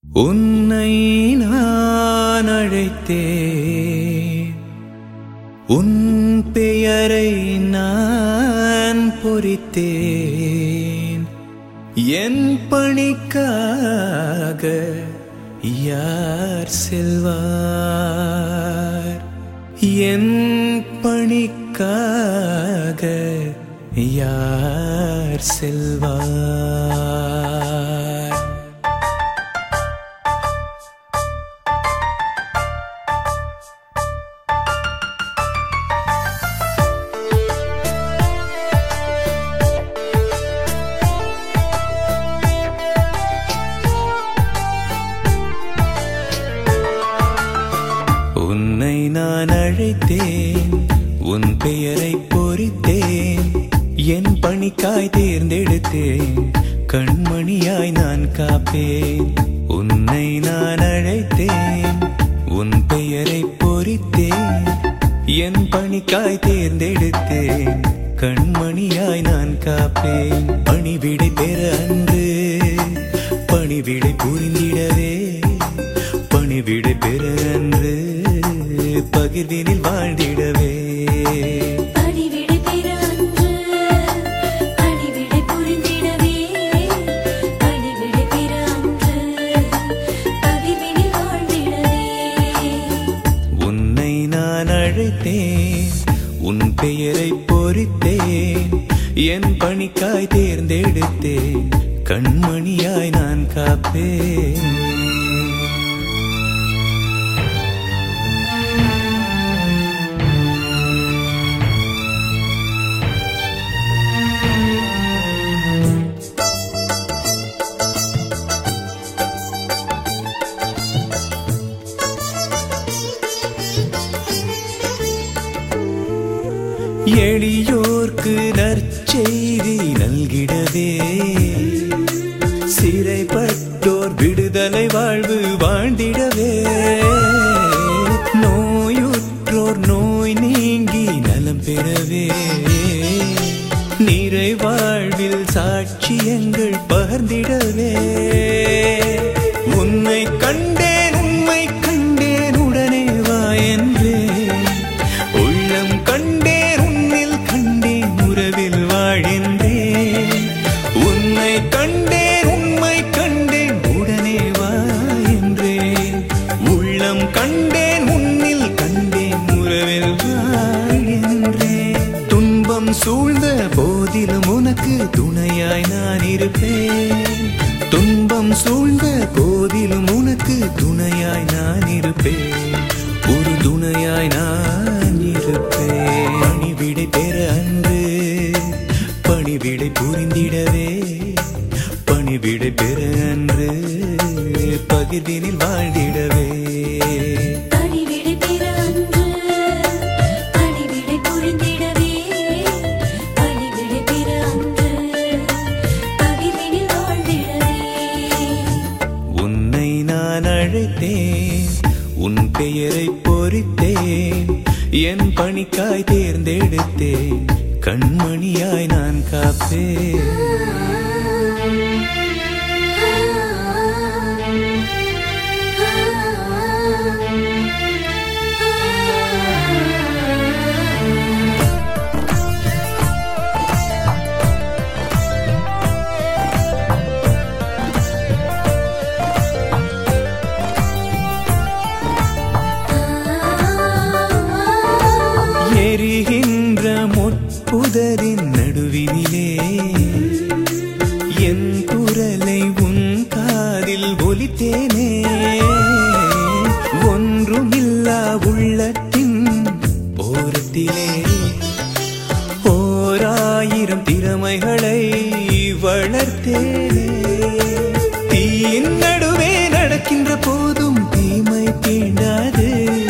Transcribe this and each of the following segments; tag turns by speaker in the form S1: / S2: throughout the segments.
S1: உன்னை நான் அழைத்தேன் உன் பெயரை நான் பொறித்தேன் என் பணிக்காக யார் செல்வார் என் பணிக்காக யார் செல்வார் உன்னை நான் அழைத்தேன் உன் பெயரை பொறித்தேன் என் பணிக்காய் தேர்ந்தெடுத்தேன் கண்மணியாய் நான் காப்பேன் உன்னை நான் அழைத்தேன் உன் பெயரை பொறித்தேன் என் பணிக்காய் தேர்ந்தெடுத்தேன் கண்மணியாய் நான் காப்பேன் பணிவிடை பெற அன்று பணிவிடை புரிந்திடவே பணிவிடை பெற அன்று பகிர்வினில் வாழ்ந்திடவே
S2: பணிவிடை பெற அன்று பணிவிடை புரிந்திடவே பணிவிடை பெற அன்று பகிர்வினில் வாழ்ந்திடவே
S1: உன்னை நான் அழைத்தேன் உன் பெயரை பொறித்தேன் என் பணிக்காய் தேர்ந்தெடுத்தேன் கண்மணியாய் நான் காப்பேன் எளியோர்க்கு நற்செய்தி நல்கிடவே சிறைப்பட்டோர் விடுதலை வாழ்வு வாழ்ந்திடவே நோயுற்றோர் நோய் நீங்கி நலம் பெறவே நிறை வாழ்வில் சாட்சியங்கள் பகிர்ந்திடவே உன்னை கண்டேன் உண்மை கண்டேன் உடனே வா என்றேன் உள்ளம் கண்டேன் உன்னில் கண்டேன் உறவில் வாழ்கின்றேன் உன்னை கண்டேன் உண்மை கண்டேன் உடனே வா என்றேன் உள்ளம் கண்டேன் உன்னில் கண்டேன் உறவில் வாழ்கின்றேன் துன்பம் சூழ்ந்த போதிலும் உனக்கு துணையாய் நான் இருப்பேன் துன்பம் சூழ்ந்த போதிலும் உனக்கு துணையாய் நான் இருப்பேன் ஒரு துணையாய் நான் இருப்பேன் பணிவிடை பெற அன்று பணிவிடை புரிந்திடவே பணிவிடை பெற அன்று பகிர்வினில் வாழ்ந்திடவே
S2: பணிவிடை பெற அன்று பணிவிடை புரிந்திடவே பணிவிடை பெற அன்று பகிர்வினில் வாழ்ந்திடவே
S1: உன்னை நான் அழைத்தேன் உன் பெயரை பொறித்தேன் என் பணிக்காய் தேர்ந்தெடுத்தேன் கண்மணியாய் நான் காப்பேன் எரிகின்ற முட்புதரின் நடுவினிலே என் குரலை உன் காதில் ஒலித்தேனே ஒன்றுமில்லா உள்ளத்தின் ஓரத்திலே ஓராயிரம் திறமைகளை வளர்த்தேனே தீயின் நடுவே நடக்கின்ற போதும் தீமை தீண்டாது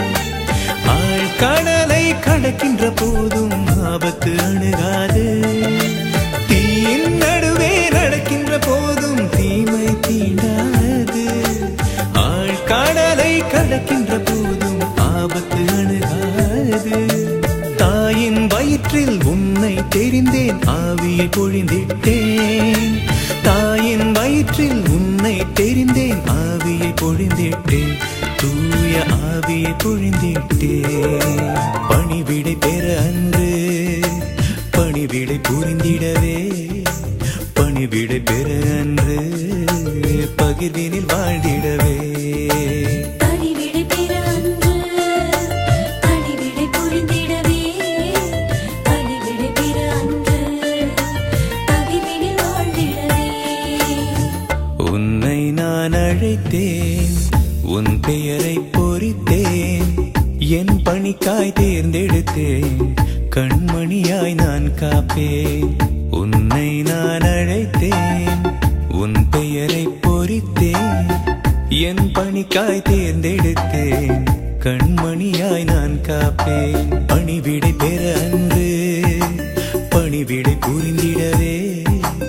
S1: ஆழ்கடலை கடக்கின்ற போதும் ஆபத்து அணுகாது தீயின் நடுவே நடக்கின்ற போதும் தீமை தீண்டாது ஆழ்கடலை கடக்கின்ற போதும் ஆபத்து அணுகாது தாயின் வயிற்றில் உன்னை தெரிந்தேன் ஆவியை பொழிந்திட்டேன் தாயின் வயிற்றில் உன்னை தெரிந்தேன் தெரிந்தேன் ஆவியை பொழிந்திட்டேன் தூய ஆவியை பொழிந்திட்டேன் பணிவிடை பெற அன்று பணிவிடை புரிந்திடவே பணிவிடை பெற அன்று பகிர்வினில் வாழ்ந்திடவே
S2: பணிவிடை பெற அன்று பணிவிடை புரிந்திடவே பணிவிடை பெற அன்று பகிர்வினில் வாழ்ந்திடவே
S1: உன்னை நான் அழைத்தேன் உன் பெயரை பொறித்தேன் என் பணிக்காய் தேர்ந்தெடுத்தேன் கண்மணியாய் நான் காப்பேன் உன்னை நான் அழைத்தேன் உன் பெயரை பொறித்தேன் என் பணிக்காய் தேர்ந்தெடுத்தேன் கண்மணியாய் நான் காப்பேன் பணிவிடை பெற அன்று பணிவிடை புரிந்திடவே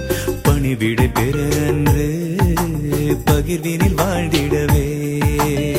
S1: பணிவிடை பெற அன்று பகிர்வினில் வாழ்ந்திடவே